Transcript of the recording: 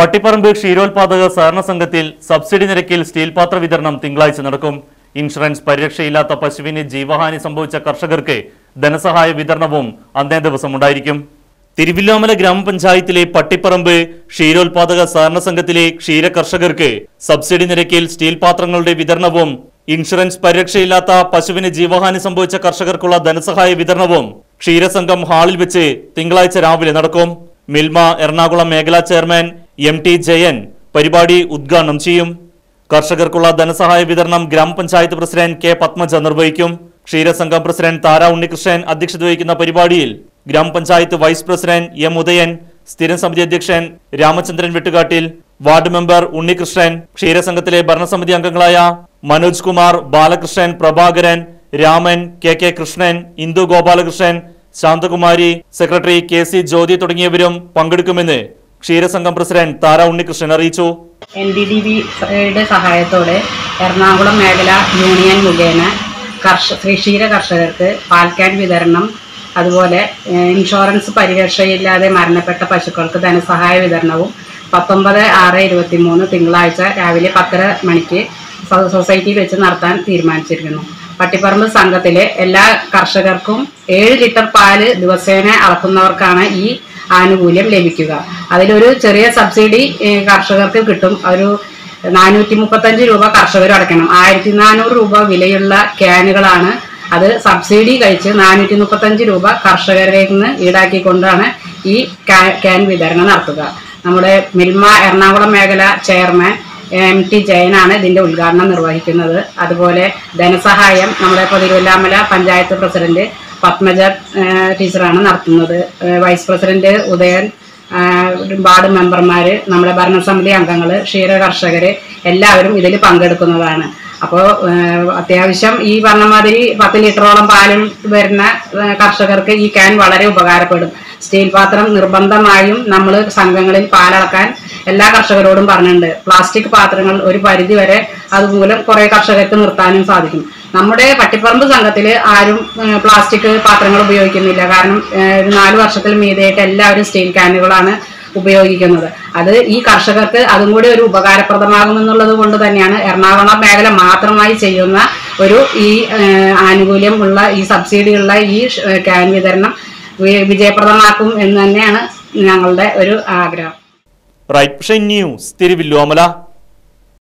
പട്ടിപ്പറമ്പ് ക്ഷീരോത്പാദക സഹകരണ സംഘത്തിൽ സബ്സിഡി നിരക്കിൽ സ്റ്റീൽ പാത്ര വിതരണം തിങ്കളാഴ്ച നടക്കും ഇൻഷുറൻസ് പരിരക്ഷയില്ലാത്ത പശുവിന് ജീവഹാനി സംഭവിച്ച കർഷകർക്ക് ധനസഹായ വിതരണവും അന്നേ ദിവസം ഉണ്ടായിരിക്കും തിരുവില്ലോമല ഗ്രാമപഞ്ചായത്തിലെ പട്ടിപ്പറമ്പ് ക്ഷീരോത്പാദക സഹകരണ സംഘത്തിലെ ക്ഷീര കർഷകർക്ക് സബ്സിഡി നിരക്കിൽ സ്റ്റീൽ പാത്രങ്ങളുടെ വിതരണവും ഇൻഷുറൻസ് പരിരക്ഷയില്ലാത്ത പശുവിന് ജീവഹാനി സംഭവിച്ച കർഷകർക്കുള്ള ധനസഹായ വിതരണവും ക്ഷീരസംഘം ഹാളിൽ വെച്ച് തിങ്കളാഴ്ച രാവിലെ നടക്കും മിൽമ എറണാകുളം മേഖലാ ചെയർമാൻ എം ടി ജയൻ പരിപാടി ഉദ്ഘാടനം ചെയ്യും കർഷകർക്കുള്ള ധനസഹായ വിതരണം ഗ്രാമപഞ്ചായത്ത് പ്രസിഡന്റ് കെ പത്മജ നിർവഹിക്കും ക്ഷീരസംഘം പ്രസിഡന്റ് താര ഉണ്ണികൃഷ്ണൻ അധ്യക്ഷത വഹിക്കുന്ന പരിപാടിയിൽ ഗ്രാമപഞ്ചായത്ത് വൈസ് പ്രസിഡന്റ് എം ഉദയൻ സ്ഥിരം സമിതി അധ്യക്ഷൻ രാമചന്ദ്രൻ വെട്ടുകാട്ടിൽ വാർഡ് മെമ്പർ ഉണ്ണികൃഷ്ണൻ ക്ഷീരസംഘത്തിലെ ഭരണസമിതി അംഗങ്ങളായ Manoj Kumar Balakrishnan Prabhakaran Raman K K Krishnan Indu Gopalakrishnan Santhakumari secretary K C Jyothi തുടങ്ങിയവരും പങ്കെടുക്കുമെന്ന് ക്ഷീരസംഘം പ്രസിഡന്റ് താര ഉണ്ണികൃഷ്ണൻ അറിയിച്ചു എൻ ഡി ഡി ബിയുടെ സഹായത്തോടെ എറണാകുളം മേഖല യൂണിയൻ മുഖേന കർഷ ക്ഷീര കർഷകർക്ക് പാൽക്കാൻ വിതരണം അതുപോലെ ഏഹ്, ഇൻഷുറൻസ് പരിരക്ഷയില്ലാതെ മരണപ്പെട്ട പശുക്കൾക്ക് ധനസഹായ വിതരണവും പത്തൊമ്പത് ആറ് ഇരുപത്തി മൂന്ന് തിങ്കളാഴ്ച രാവിലെ പത്തര മണിക്ക് സൊ- സൊസൈറ്റിയിൽ വെച്ച് നടത്താൻ തീരുമാനിച്ചിരിക്കുന്നു പട്ടിപ്പറമ്പ് സംഘത്തിലെ എല്ലാ കർഷകർക്കും ഏഴ് ലിറ്റർ പാല് ദിവസേന അളക്കുന്നവർക്കാണ് ഈ ആനുകൂല്യം ലഭിക്കുക അതിലൊരു ചെറിയ സബ്സിഡി ഏഹ്, കർഷകർക്ക് കിട്ടും ഒരു നാനൂറ്റി മുപ്പത്തഞ്ച് രൂപ കർഷകർ അടയ്ക്കണം ആയിരത്തി നാനൂറ് രൂപ വിലയുള്ള ക്യാനുകളാണ് അത് സബ്സിഡി കഴിച്ച് നാനൂറ്റി മുപ്പത്തഞ്ച് രൂപ കർഷകരിൽ നിന്ന് ഈടാക്കിക്കൊണ്ടാണ് ഈ ക്യാ- ക്യാൻ വിതരണം നടത്തുക നമ്മുടെ മിൽമ എറണാകുളം മേഖല ചെയർമാൻ എം ടി ജയനാണ് ഇതിന്റെ ഉദ്ഘാടനം നിർവഹിക്കുന്നത് അതുപോലെ ധനസഹായം നമ്മുടെ ഇപ്പോൾ തിരുവല്ലാമല പഞ്ചായത്ത് പ്രസിഡന്റ് പത്മജ ഏഹ്, ടീച്ചറാണ് നടത്തുന്നത് ഏഹ്, വൈസ് പ്രസിഡന്റ് ഉദയൻ ആഹ്, വാർഡ് മെമ്പർമാര് നമ്മുടെ ഭരണസമിതി അംഗങ്ങൾ ക്ഷീര കർഷകര് എല്ലാവരും ഇതിൽ പങ്കെടുക്കുന്നതാണ് അപ്പോൾ അത്യാവശ്യം ഈ പറഞ്ഞ മാതിരി പത്ത് ലിറ്ററോളം പാലും വരുന്ന ഏഹ്, കർഷകർക്ക് ഈ ക്യാൻ വളരെ ഉപകാരപ്പെടും സ്റ്റീൽ പാത്രം നിർബന്ധമായും നമ്മൾ സംഘങ്ങളിൽ പാലളക്കാൻ എല്ലാ കർഷകരോടും പറഞ്ഞിട്ടുണ്ട് പ്ലാസ്റ്റിക് പാത്രങ്ങൾ ഒരു പരിധി വരെ അതുമൂലം കുറെ കർഷകർക്ക് നിർത്താനും സാധിക്കും നമ്മുടെ പട്ടിപ്പറമ്പ് സംഘത്തിൽ ആരും ഏഹ്, പ്ലാസ്റ്റിക് പാത്രങ്ങൾ ഉപയോഗിക്കുന്നില്ല കാരണം ഏഹ്, ഒരു നാല് വർഷത്തിൽ മീതെയായിട്ട് എല്ലാവരും സ്റ്റീൽ ക്യാനുകളാണ് ഉപയോഗിക്കുന്നത് അത് ഈ കർഷകർക്ക് അതും കൂടി ഒരു ഉപകാരപ്രദമാകുമെന്നുള്ളത് കൊണ്ട് തന്നെയാണ് എറണാകുളം മേഖല മാത്രമായി ചെയ്യുന്ന ഒരു ഈ ഏഹ്, ആനുകൂല്യം ഉള്ള ഈ സബ്സിഡിയുള്ള ഈ ഷ്- ഏഹ്, ക്യാൻ വിതരണം വി- വിജയപ്രദമാക്കും എന്ന് തന്നെയാണ് ഞങ്ങളുടെ ഒരു ആഗ്രഹം റൈറ്റ് ന്യൂസ് തിരുവില്ലോമല